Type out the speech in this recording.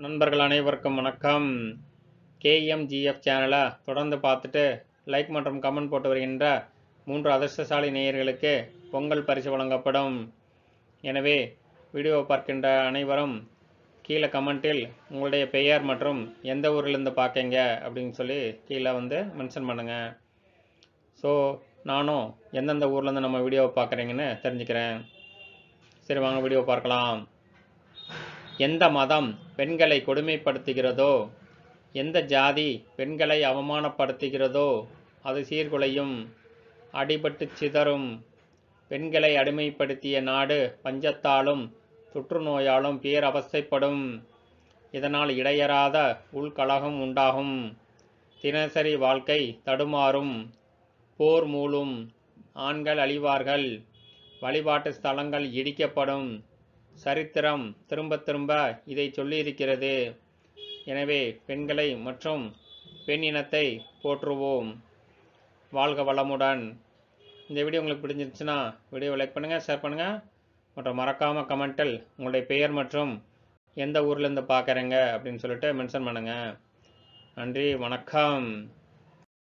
நண்பர்கள் அனைவருக்கும் வணக்கம் கேஎம்ஜிஎஃப் சேனலை தொடர்ந்து பார்த்துட்டு லைக் மற்றும் கமெண்ட் போட்டு வருகின்ற மூன்று அதிர்ஷ்டசாலி நேயர்களுக்கு பொங்கல் பரிசு வழங்கப்படும் எனவே வீடியோவை பார்க்கின்ற அனைவரும் கீழே கமெண்ட்டில் உங்களுடைய பெயர் மற்றும் எந்த ஊர்லேருந்து பார்க்கீங்க அப்படின்னு சொல்லி கீழே வந்து மென்ஷன் பண்ணுங்கள் ஸோ நானும் எந்தெந்த ஊர்லேருந்து நம்ம வீடியோவை பார்க்குறீங்கன்னு தெரிஞ்சுக்கிறேன் சரி வாங்க வீடியோ பார்க்கலாம் எந்த மதம் பெண்களை கொடுமைப்படுத்துகிறதோ எந்த ஜாதி பெண்களை அவமானப்படுத்துகிறதோ அது சீர்குலையும் அடிபட்டு சிதறும் பெண்களை அடிமைப்படுத்திய நாடு பஞ்சத்தாலும் தொற்றுநோயாலும் பேரவஸ்தைப்படும் இதனால் இடையறாத உள்கலகம் உண்டாகும் தினசரி வாழ்க்கை தடுமாறும் போர் மூளும் ஆண்கள் அழிவார்கள் வழிபாட்டு ஸ்தலங்கள் இடிக்கப்படும் சரித்திரம் திரும்ப திரும்ப இதை சொல்லியிருக்கிறது எனவே பெண்களை மற்றும் பெண் இனத்தை போற்றுவோம் வாழ்க வளமுடன் இந்த வீடியோ உங்களுக்கு பிடிச்சிருந்துச்சுன்னா வீடியோவை லைக் பண்ணுங்கள் ஷேர் பண்ணுங்கள் மற்றும் மறக்காமல் கமெண்ட்டில் உங்களுடைய பெயர் மற்றும் எந்த ஊர்லேருந்து பார்க்குறீங்க அப்படின்னு சொல்லிட்டு மென்ஷன் பண்ணுங்கள் நன்றி வணக்கம்